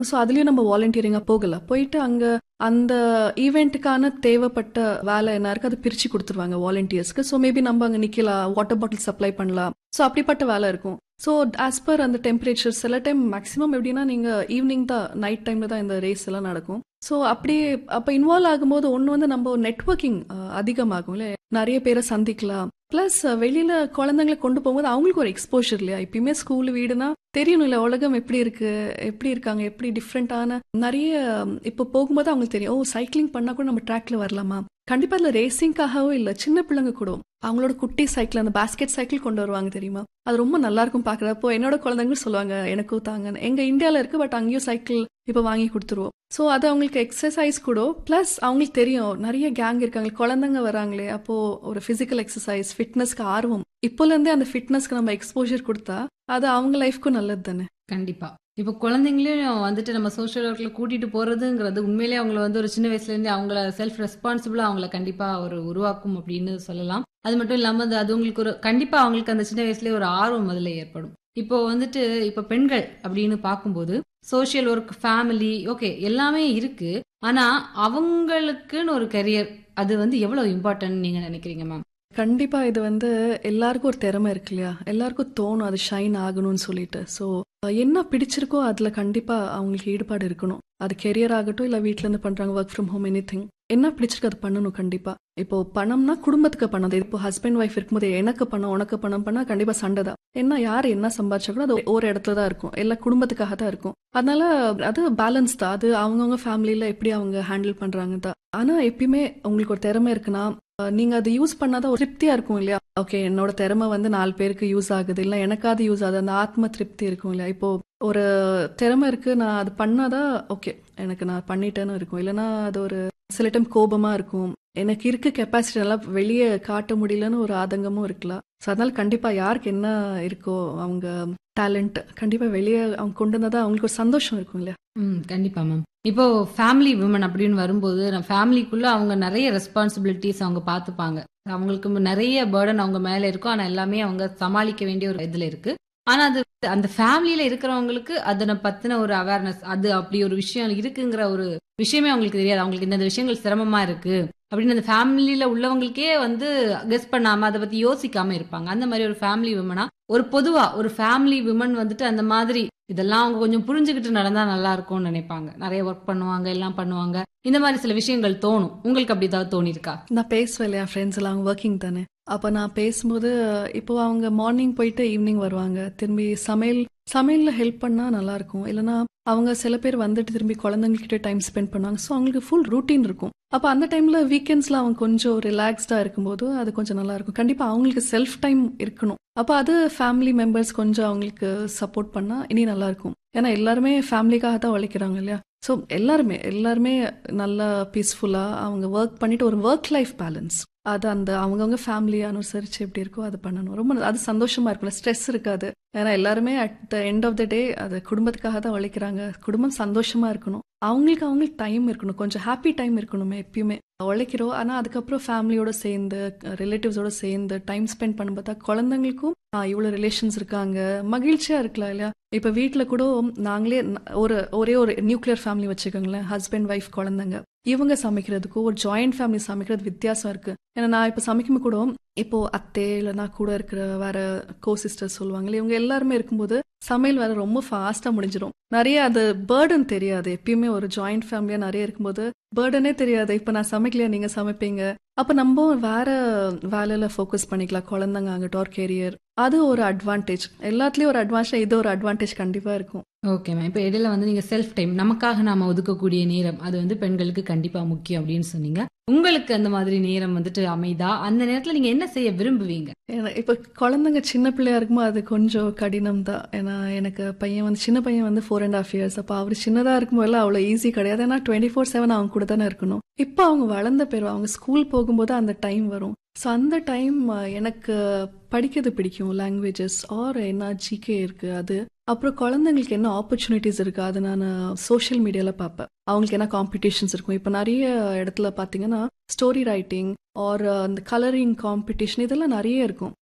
so அதுலயும் நம்ம வாலண்டியரிங்கா போகலாம் போயிட்டு அங்க அந்த ஈவெண்ட்டுக்கான தேவைப்பட்ட வேலை என்ன இருக்கு அது பிரிச்சு கொடுத்துருவாங்க வாலண்டியர்ஸ்க்கு ஸோ மேபி நம்ம அங்க நிக்கலாம் வாட்டர் பாட்டில் சப்ளை பண்ணலாம் ஸோ அப்படிப்பட்ட வேலை இருக்கும் ஸோ ஆஸ் பர் அந்த டெம்பரேச்சர் சில டைம் மேக்ஸிமம் எப்படின்னா நீங்க ஈவினிங் தான் நைட் டைம்ல தான் இந்த ரேஸ் எல்லாம் நடக்கும் ஸோ அப்படியே அப்போ இன்வால்வ் ஆகும்போது ஒன்று வந்து நம்ம நெட்ஒர்க்கிங் அதிகமாகும் இல்லையா நிறைய பேரை சந்திக்கலாம் ப்ளஸ் வெளியில குழந்தைங்களை கொண்டு போகும்போது அவங்களுக்கு ஒரு எக்ஸ்போஷர் இல்லையா எப்பயுமே ஸ்கூல் வீடுனா தெரியணும் இல்ல உலகம் எப்படி இருக்கு எப்படி இருக்காங்க எப்படி டிஃப்ரெண்டான நிறைய இப்போ போகும்போது அவங்களுக்கு தெரியும் ஓ சைக்கிளிங் பண்ணா கூட நம்ம ட்ராக்ல வரலாமா கண்டிப்பா அதுல ரேசிங்காகவும் இல்ல சின்ன பிள்ளைங்க கூட அவங்களோட குட்டி சைக்கிள் அந்த பாஸ்கெட் சைக்கிள் கொண்டு வருவாங்க தெரியுமா அது ரொம்ப நல்லா இருக்கும் பாக்குறப்போ என்னோட குழந்தைங்களும் சொல்லுவாங்க எனக்கும் தாங்க எங்க இந்தியால இருக்கு பட் அங்கேயும் சைக்கிள் இப்ப வாங்கி கொடுத்துருவோம் ஸோ அது அவங்களுக்கு எக்ஸசைஸ் கூட ப்ளஸ் அவங்களுக்கு தெரியும் நிறைய கேங் இருக்காங்க குழந்தைங்க வராங்களே அப்போ ஒரு பிசிக்கல் எக்ஸசைஸ் ஃபிட்னஸ்க்கு ஆர்வம் இப்போல இருந்தே அந்த ஃபிட்னஸ்க்கு நம்ம எக்ஸ்போஜர் கொடுத்தா அது அவங்க லைஃப்க்கும் நல்லது தானே கண்டிப்பா இப்போ குழந்தைங்களையும் வந்துட்டு நம்ம சோஷியல் ஒர்க்ல கூட்டிட்டு போறதுங்கிறது உண்மையிலேயே அவங்கள வந்து ஒரு சின்ன வயசுல இருந்தே அவங்கள செல்ஃப் ரெஸ்பான்சிபிளா அவங்கள கண்டிப்பா ஒரு உருவாக்கும் அப்படின்னு சொல்லலாம் அது மட்டும் இல்லாம அது அது உங்களுக்கு ஒரு கண்டிப்பா அவங்களுக்கு அந்த சின்ன வயசுலயே ஒரு ஆர்வம் அதுல ஏற்படும் இப்போ வந்துட்டு இப்போ பெண்கள் அப்படின்னு பார்க்கும்போது சோஷியல் ஒர்க் ஃபேமிலி ஓகே எல்லாமே இருக்கு ஆனா அவங்களுக்குன்னு ஒரு கரியர் அது வந்து எவ்வளவு இம்பார்ட்டன்ட் நீங்க நினைக்கிறீங்க மேம் கண்டிப்பா இது வந்து எல்லாருக்கும் ஒரு திறமை இருக்கு இல்லையா எல்லாருக்கும் தோணும் அது ஷைன் ஆகணும்னு சொல்லிட்டு ஸோ என்ன பிடிச்சிருக்கோ அதுல கண்டிப்பா அவங்களுக்கு ஈடுபாடு இருக்கணும் அது கெரியர் ஆகட்டும் இல்ல வீட்ல இருந்து பண்றாங்க work from home anything என்ன பிடிச்சிருக்கு அது பண்ணணும் கண்டிப்பா இப்போ பணம்னா குடும்பத்துக்கு பணம் இப்போ ஹஸ்பண்ட் ஒய்ஃப் இருக்கும்போது எனக்கு பணம் உனக்கு பணம் பண்ணா கண்டிப்பா சண்டை தான் என்ன யார் என்ன சம்பாதிச்சா கூட அது ஒரு இடத்துல தான் இருக்கும் எல்லாம் குடும்பத்துக்காக தான் இருக்கும் அதனால அது பேலன்ஸ் தான் அது அவங்கவுங்க ஃபேமிலியில எப்படி அவங்க ஹேண்டில் பண்றாங்க தான் ஆனா எப்பயுமே உங்களுக்கு ஒரு திறமை இருக்குன்னா நீங்க அதை யூஸ் பண்ணாதான் ஒரு திருப்தியா இருக்கும் இல்லையா ஓகே என்னோட திறமை வந்து நாலு பேருக்கு யூஸ் ஆகுது இல்ல எனக்காவது யூஸ் ஆகுது அந்த ஆத்ம திருப்தி இருக்கும் இல்லையா இப்போ ஒரு திறமை இருக்கு நான் அது பண்ணாதான் ஓகே எனக்கு நான் பண்ணிட்டேன்னு இருக்கும் இல்லைன்னா அது ஒரு சில டைம் கோபமா இருக்கும் எனக்கு இருக்க கெப்பாசிட்டி நல்லா வெளியே காட்ட முடியலன்னு ஒரு ஆதங்கமும் இருக்கலாம் ஸோ அதனால கண்டிப்பா யாருக்கு என்ன இருக்கோ அவங்க டேலண்ட் கண்டிப்பா வெளியே அவங்க கொண்டு வந்தாதான் அவங்களுக்கு ஒரு சந்தோஷம் இருக்கும் இல்லையா ம் கண்டிப்பா மேம் இப்போ ஃபேமிலி விமன் அப்படின்னு வரும்போது ஃபேமிலிக்குள்ள அவங்க நிறைய ரெஸ்பான்சிபிலிட்டிஸ் அவங்க பார்த்துப்பாங்க அவங்களுக்கு நிறைய பேர்டன் அவங்க மேல இருக்கும் ஆனா எல்லாமே அவங்க சமாளிக்க வேண்டிய ஒரு இதுல இருக்கு ஆனா அது அந்த ஃபேமிலியில இருக்கிறவங்களுக்கு அதனை பத்தின ஒரு அவேர்னஸ் அது அப்படி ஒரு விஷயம் இருக்குங்கிற ஒரு விஷயமே அவங்களுக்கு தெரியாது அவங்களுக்கு இந்த விஷயங்கள் சிரமமா இருக்கு அப்படின்னு அந்த ஃபேமிலியில உள்ளவங்களுக்கே வந்து கெஸ் பண்ணாம அதை பத்தி யோசிக்காம இருப்பாங்க அந்த மாதிரி ஒரு ஃபேமிலி விமனா ஒரு பொதுவா ஒரு ஃபேமிலி விமன் வந்துட்டு அந்த மாதிரி இதெல்லாம் அவங்க கொஞ்சம் புரிஞ்சுக்கிட்டு நடந்தா நல்லா இருக்கும்னு நினைப்பாங்க நிறைய ஒர்க் பண்ணுவாங்க எல்லாம் பண்ணுவாங்க இந்த மாதிரி சில விஷயங்கள் தோணும் உங்களுக்கு அப்படி ஏதாவது தோணிருக்கா நான் பேசுவேன் இல்லையா ஃப்ரெண்ட்ஸ் எல்லாம் அவங்க ஒர்க்கிங் தானே அப்போ நான் பேசும்போது இப்போ அவங்க மார்னிங் போயிட்டு ஈவினிங் வருவாங்க திரும்பி சமையல் சமையல்ல ஹெல்ப் பண்ணா நல்லா இருக்கும் இல்லைன்னா அவங்க சில பேர் வந்துட்டு திரும்பி குழந்தைங்ககிட்ட டைம் ஸ்பெண்ட் பண்ணுவாங்க ஸோ அவங்களுக்கு ஃபுல் ரூட்டீன் இருக்கும் அப்போ அந்த டைம்ல வீக்கெண்ட்ஸ்ல அவங்க கொஞ்சம் ரிலாக்ஸ்டா இருக்கும்போது அது கொஞ்சம் நல்லா இருக்கும் கண்டிப்பா அவங்களுக்கு செல்ஃப் டைம் இருக்கணும் அப்போ அது ஃபேமிலி மெம்பர்ஸ் கொஞ்சம் அவங்களுக்கு சப்போர்ட் பண்ணா இனி நல்லா இருக்கும் ஏன்னா எல்லாருமே ஃபேமிலிக்காக தான் உழைக்கிறாங்க இல்லையா ஸோ எல்லாருமே எல்லாருமே நல்லா பீஸ்ஃபுல்லா அவங்க ஒர்க் பண்ணிட்டு ஒரு ஒர்க் லைஃப் பேலன்ஸ் அது அந்த அவங்கவுங்க ஃபேமிலியை அனுசரிச்சு எப்படி இருக்கோ அது பண்ணணும் ரொம்ப அது சந்தோஷமா இருக்கும்ல ஸ்ட்ரெஸ் இருக்காது ஏன்னா எல்லாருமே at the end of the day அது குடும்பத்துக்காக தான் உழைக்கிறாங்க குடும்பம் சந்தோஷமா இருக்கணும் அவங்களுக்கு அவங்களுக்கு டைம் இருக்கணும் கொஞ்சம் ஹாப்பி டைம் இருக்கணுமே எப்பயுமே உழைக்கிறோம் ஆனா அதுக்கப்புறம் ஃபேமிலியோட சேர்ந்து ரிலேட்டிவ்ஸோட சேர்ந்து டைம் ஸ்பெண்ட் பண்ண பார்த்தா குழந்தைங்களுக்கும் இவ்வளவு ரிலேஷன்ஸ் இருக்காங்க மகிழ்ச்சியா இருக்கலாம் இல்லையா இப்ப வீட்டுல கூட நாங்களே ஒரு ஒரே ஒரு நியூக்ளியர் ஃபேமிலி வச்சுக்கோங்களேன் ஹஸ்பண்ட் ஒய்ஃப் குழந்தைங்க இவங்க சமைக்கிறதுக்கும் ஒரு ஜாயிண்ட் ஃபேமிலி சமைக்கிறது வித்தியாசம் இருக்கு ஏன்னா நான் இப்ப சமைக்கும் கூட இப்போ அத்தே இல்லைனா கூட இருக்கிற வேற கோ சிஸ்டர் சொல்லுவாங்களே இவங்க எல்லாருமே இருக்கும்போது சமையல் வேற ரொம்ப ஃபாஸ்டா முடிஞ்சிடும் நிறைய அது பேர்டன் தெரியாது எப்பயுமே ஒரு ஜாயிண்ட் ஃபேமிலியா நிறைய இருக்கும்போது பேர்டனே தெரியாது இப்ப நான் சமைக்கலையா நீங்க சமைப்பீங்க அப்ப நம்ம வேற வேலையில ஃபோக்கஸ் பண்ணிக்கலாம் குழந்தைங்க ஆகட்டும் ஒரு கெரியர் அது ஒரு அட்வான்டேஜ் எல்லாத்துலயும் ஒரு அட்வான்டேஜ் இது ஒரு அட்வான்டேஜ் கண்டிப்பா இருக்கும் ஓகே மேம் இப்போ இடையில வந்து நீங்க செல்ஃப் டைம் நமக்காக நாம ஒதுக்கக்கூடிய நேரம் அது வந்து பெண்களுக்கு கண்டிப்பா முக்கியம் அப்படின்னு சொன்னீங்க உங்களுக்கு அந்த மாதிரி நேரம் வந்துட்டு அமைதா அந்த நேரத்துல நீங்க என்ன செய்ய விரும்புவீங்க இப்ப குழந்தைங்க சின்ன பிள்ளையா இருக்கும்போது அது கொஞ்சம் கடினம் தான் ஏன்னா எனக்கு பையன் வந்து சின்ன பையன் வந்து ஃபோர் அண்ட் ஹாஃப் இயர்ஸ் அப்ப அவர் சின்னதா இருக்கும்போது அவ்வளவு ஈஸி கிடையாது ஏன்னா டுவெண்ட்டி ஃபோர் செவன் அவங்க கூட தானே இருக்கணும் இப்போ அவங்க வளர்ந்த பேர் அவங்க ஸ்கூல் போகும்போது அந்த டைம் வரும் ஸோ அந்த டைம் எனக்கு படிக்கிறது பிடிக்கும் லாங்குவேஜஸ் ஆர் என்ன ஜிகே இருக்கு அது அப்புறம் குழந்தைங்களுக்கு என்ன ஆப்பர்ச்சுனிட்டிஸ் இருக்கு அது நான் சோஷியல் மீடியால பார்ப்பேன் அவங்களுக்கு என்ன காம்படிஷன்ஸ் இருக்கும் இப்போ நிறைய இடத்துல பார்த்தீங்கன்னா ஸ்டோரி ரைட்டிங் ஆர் அந்த கலரிங் காம்படிஷன் இதெல்லாம் நிறைய இருக்கும்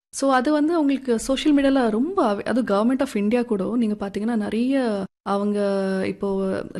ஸோ அது வந்து அவங்களுக்கு சோஷியல் மீடியாவில் ரொம்ப அவ- அதுவும் கவர்மெண்ட் ஆஃப் இந்தியா கூட நீங்கள் பார்த்தீங்கன்னா நிறைய அவங்க இப்போ